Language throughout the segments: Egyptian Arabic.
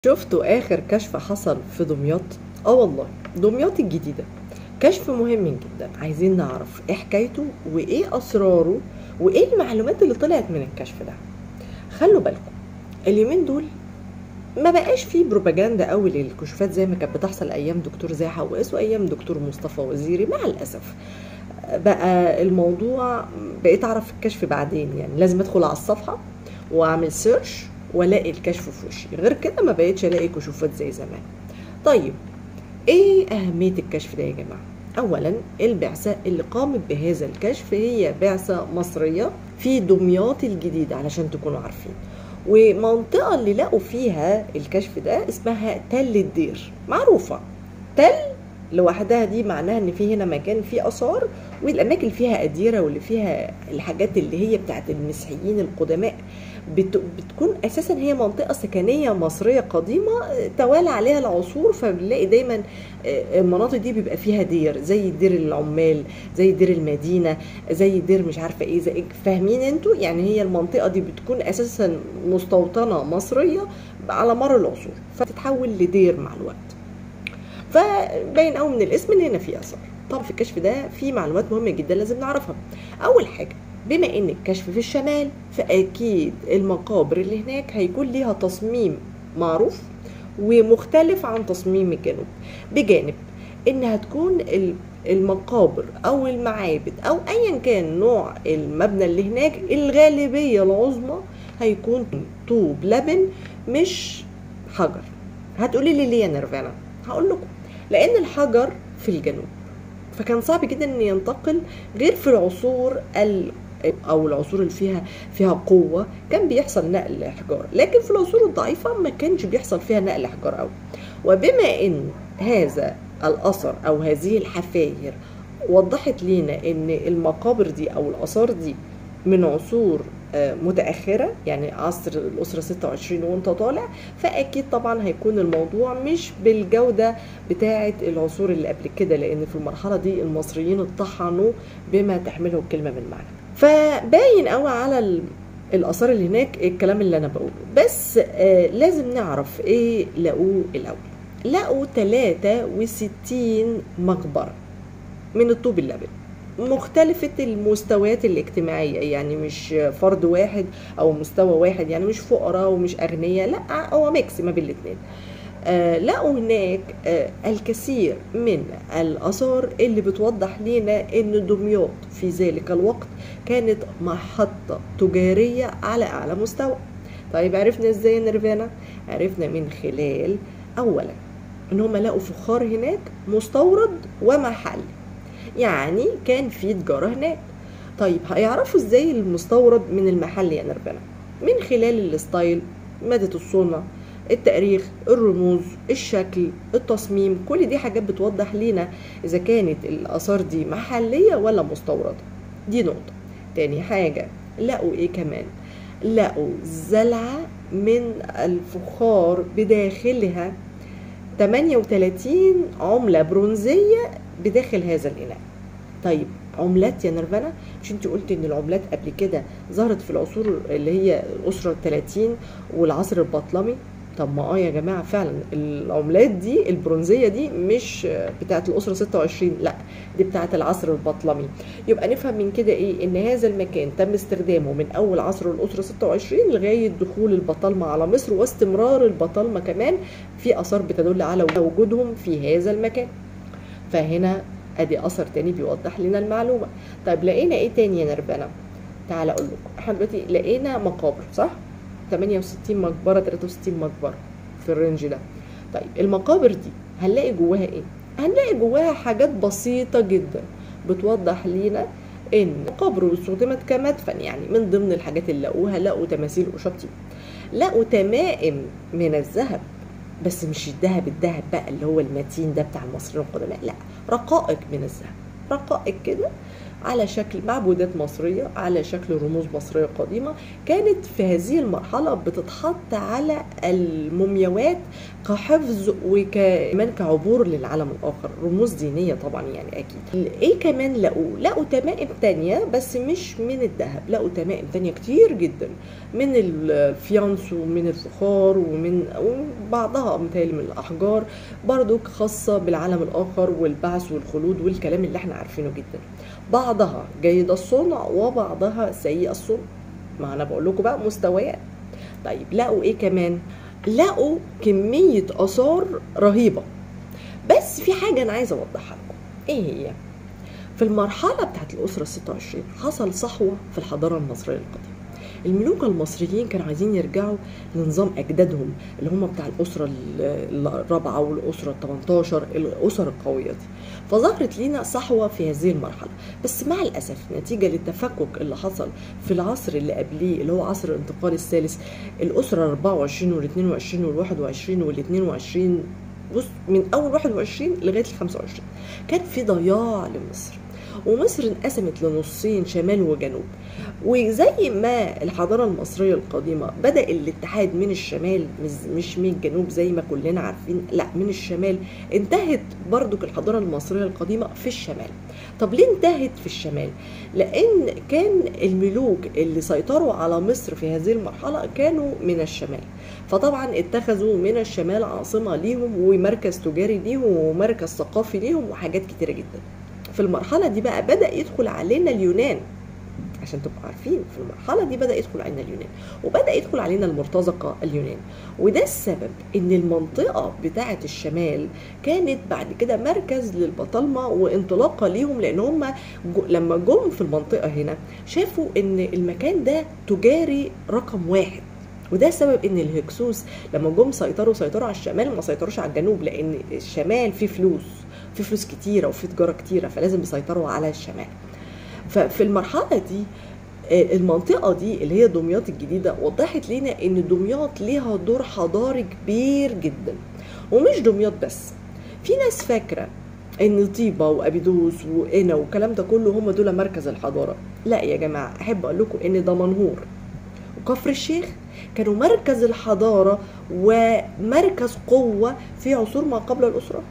شفتوا آخر كشف حصل في دمياط؟ اه والله دمياط الجديدة كشف مهم جدا عايزين نعرف ايه حكايته وايه اسراره وايه المعلومات اللي طلعت من الكشف ده خلوا بالكم اليومين دول ما بقاش فيه بروباجندا قوي للكشوفات زي ما كانت بتحصل ايام دكتور زاهي حواس وايام دكتور مصطفى وزيري مع الاسف بقى الموضوع بقيت اعرف الكشف بعدين يعني لازم ادخل على الصفحه واعمل سيرش والاقي الكشف في وشي غير كده ما بقيتش الاقي كشوفات زي زمان طيب ايه اهميه الكشف ده يا جماعه اولا البعثه اللي قامت بهذا الكشف هي بعثه مصريه في دمياط الجديده علشان تكونوا عارفين ومنطقه اللي لقوا فيها الكشف ده اسمها تل الدير معروفه تل لوحدها دي معناها ان في هنا مكان فيه اثار والاماكن اللي فيها اديره واللي فيها الحاجات اللي هي بتاعت المسيحيين القدماء بت... بتكون اساسا هي منطقه سكنيه مصريه قديمه توالى عليها العصور فبنلاقي دايما المناطق دي بيبقى فيها دير زي دير العمال زي دير المدينه زي دير مش عارفه ايه زي فاهمين انتوا يعني هي المنطقه دي بتكون اساسا مستوطنه مصريه على مر العصور فتتحول لدير مع الوقت فباين قوي من الاسم ان هنا في اثار طبعا في الكشف ده في معلومات مهمه جدا لازم نعرفها اول حاجه بما ان الكشف في الشمال فاكيد المقابر اللي هناك هيكون ليها تصميم معروف ومختلف عن تصميم الجنوب بجانب انها تكون المقابر او المعابد او ايا كان نوع المبنى اللي هناك الغالبيه العظمى هيكون طوب لبن مش حجر هتقولي لي ليه يا نيرفانا هقول لكم لان الحجر في الجنوب فكان صعب جدا ان ينتقل غير في العصور ال او العصور اللي فيها فيها قوه كان بيحصل نقل حجار لكن في العصور الضعيفه ما كانش بيحصل فيها نقل حجار قوي وبما ان هذا الاثر او هذه الحفاير وضحت لينا ان المقابر دي او الاثار دي من عصور متأخرة يعني عصر الأسرة 26 وانت طالع فأكيد طبعا هيكون الموضوع مش بالجودة بتاعة العصور اللي قبل كده لأن في المرحلة دي المصريين اتطحنوا بما تحمله الكلمة من معنى فباين قوي على الآثار اللي هناك الكلام اللي أنا بقوله بس آه لازم نعرف إيه لقوه الأول لقوا 63 مقبرة من الطوب اللبن مختلفة المستويات الاجتماعية يعني مش فرد واحد أو مستوى واحد يعني مش فقراء ومش أغنياء لا هو ميكس ما بين الاتنين آه لقوا هناك آه الكثير من الآثار اللي بتوضح لنا إن دمياط في ذلك الوقت كانت محطة تجارية على أعلى مستوى طيب عرفنا إزاي نيرفانا؟ عرفنا من خلال أولا إن هم لقوا فخار هناك مستورد ومحلي يعني كان في تجاره هناك طيب هيعرفوا ازاي المستورد من المحل يا نربنا من خلال الستايل مادة الصنع التاريخ الرموز الشكل التصميم كل دي حاجات بتوضح لينا اذا كانت الاثار دي محليه ولا مستورده دي نقطه تاني حاجه لقوا ايه كمان لقوا زلعه من الفخار بداخلها 38 عمله برونزيه بداخل هذا الإناء طيب عملات يا نرفانا مش انت قلت ان العملات قبل كده ظهرت في العصور اللي هي الاسره 30 والعصر البطلمي طب ما اه يا جماعه فعلا العملات دي البرونزيه دي مش بتاعه الاسره 26 لا دي بتاعه العصر البطلمي يبقى نفهم من كده ايه ان هذا المكان تم استخدامه من اول عصر الاسره 26 لغايه دخول البطالمه على مصر واستمرار البطالمه كمان في اثار بتدل على وجودهم في هذا المكان فهنا ادي اثر تاني بيوضح لنا المعلومه طيب لقينا ايه تاني يا نربنا تعال اقول لكم احنا دلوقتي لقينا مقابر صح 68 مقبره 63 مقبره في الرينج ده طيب المقابر دي هنلاقي جواها ايه هنلاقي جواها حاجات بسيطه جدا بتوضح لينا ان قبر استخدمت كمدفن يعني من ضمن الحاجات اللي لقوها لقوا تماثيل وشبطي لقوا تمائم من الذهب بس مش الذهب الذهب بقى اللي هو المتين ده بتاع المصريين القدماء لا رقائق من الذهب رقائق كده على شكل معبودات مصرية على شكل رموز مصرية قديمة كانت في هذه المرحلة بتتحط على المومياوات كحفظ وكمان كعبور للعالم الآخر رموز دينية طبعا يعني أكيد إيه كمان لقوا لقوا تمائم تانية بس مش من الذهب لقوا تمائم تانية كتير جدا من الفيانس ومن الفخار ومن وبعضها متهيألي من الأحجار برضو خاصة بالعالم الآخر والبعث والخلود والكلام اللي احنا عارفينه جدا بعضها جيد الصنع وبعضها سيء الصنع ما انا بقول لكم بقى مستويات طيب لقوا ايه كمان لقوا كمية آثار رهيبة بس في حاجة أنا عايزة أوضحها لكم إيه هي؟ في المرحلة بتاعت الأسرة 26 حصل صحوة في الحضارة المصرية القديمة الملوك المصريين كانوا عايزين يرجعوا لنظام اجدادهم اللي هم بتاع الاسره الرابعه والاسره ال 18 الاسر القويه دي فظهرت لينا صحوه في هذه المرحله بس مع الاسف نتيجه للتفكك اللي حصل في العصر اللي قبليه اللي هو عصر الانتقال الثالث الاسره ال 24 وال 22 وال 21 وال 22 بص من اول 21 لغايه ال 25 كان في ضياع لمصر ومصر انقسمت لنصين شمال وجنوب وزي ما الحضاره المصريه القديمه بدا الاتحاد من الشمال مش من الجنوب زي ما كلنا عارفين لا من الشمال انتهت برضك الحضاره المصريه القديمه في الشمال طب ليه انتهت في الشمال لان كان الملوك اللي سيطروا على مصر في هذه المرحله كانوا من الشمال فطبعا اتخذوا من الشمال عاصمه ليهم ومركز تجاري ليهم ومركز ثقافي ليهم وحاجات كتيره جدا في المرحله دي بقى بدا يدخل علينا اليونان عشان تبقوا عارفين في المرحلة دي بدأ يدخل علينا اليونان وبدأ يدخل علينا المرتزقة اليونان وده السبب ان المنطقة بتاعة الشمال كانت بعد كده مركز للبطالمة وانطلاقة ليهم لان هم لما جم في المنطقة هنا شافوا ان المكان ده تجاري رقم واحد وده سبب ان الهكسوس لما جم سيطروا سيطروا على الشمال ما سيطروش على الجنوب لان الشمال فيه فلوس في فلوس كتيره وفي تجاره كتيره فلازم يسيطروا على الشمال ففي المرحله دي المنطقه دي اللي هي دمياط الجديده وضحت لنا ان دمياط ليها دور حضاري كبير جدا ومش دمياط بس في ناس فاكره ان طيبه وابيدوس وقنا والكلام ده كله هم دول مركز الحضاره لا يا جماعه احب اقول لكم ان دمنهور وكفر الشيخ كانوا مركز الحضاره ومركز قوه في عصور ما قبل الاسرات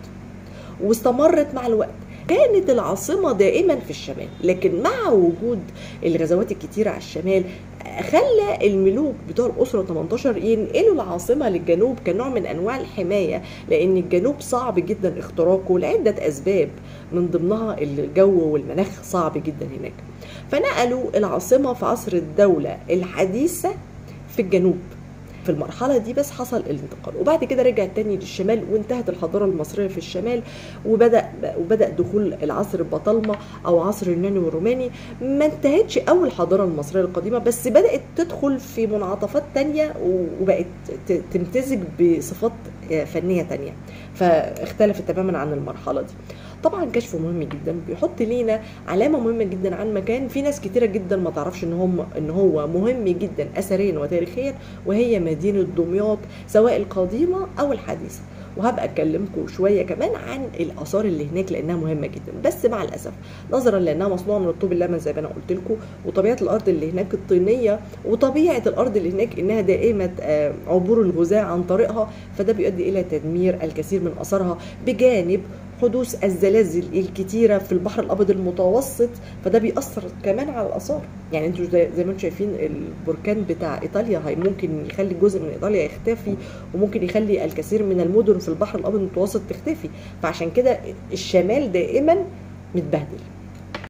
واستمرت مع الوقت كانت العاصمة دائما في الشمال لكن مع وجود الغزوات الكتيرة على الشمال خلى الملوك بتوع الأسرة 18 ينقلوا العاصمة للجنوب كنوع من أنواع الحماية لأن الجنوب صعب جدا اختراقه لعدة أسباب من ضمنها الجو والمناخ صعب جدا هناك فنقلوا العاصمة في عصر الدولة الحديثة في الجنوب في المرحله دي بس حصل الانتقال وبعد كده رجع تاني للشمال وانتهت الحضاره المصريه في الشمال وبدا وبدا دخول العصر البطالمه او عصر اليوناني والروماني ما انتهتش اول الحضاره المصريه القديمه بس بدات تدخل في منعطفات تانية وبقت تمتزج بصفات فنيه تانية فاختلفت تماما عن المرحله دي طبعا كشف مهم جدا بيحط لينا علامه مهمه جدا عن مكان في ناس كتيره جدا ما تعرفش ان هم ان هو مهم جدا اثريا وتاريخيا وهي مدينه دمياط سواء القديمه او الحديثه وهبقى اكلمكم شويه كمان عن الاثار اللي هناك لانها مهمه جدا بس مع الاسف نظرا لانها مصنوعه من الطوب اللمن زي ما انا قلت لكم وطبيعه الارض اللي هناك الطينيه وطبيعه الارض اللي هناك انها دائمه عبور الغذاء عن طريقها فده بيؤدي الى تدمير الكثير من اثارها بجانب حدوث الزلازل الكتيره في البحر الابيض المتوسط فده بيأثر كمان على الاثار يعني انتوا زي, زي ما انتم شايفين البركان بتاع ايطاليا هي ممكن يخلي جزء من ايطاليا يختفي وممكن يخلي الكثير من المدن في البحر الابيض المتوسط تختفي فعشان كده الشمال دائما متبهدل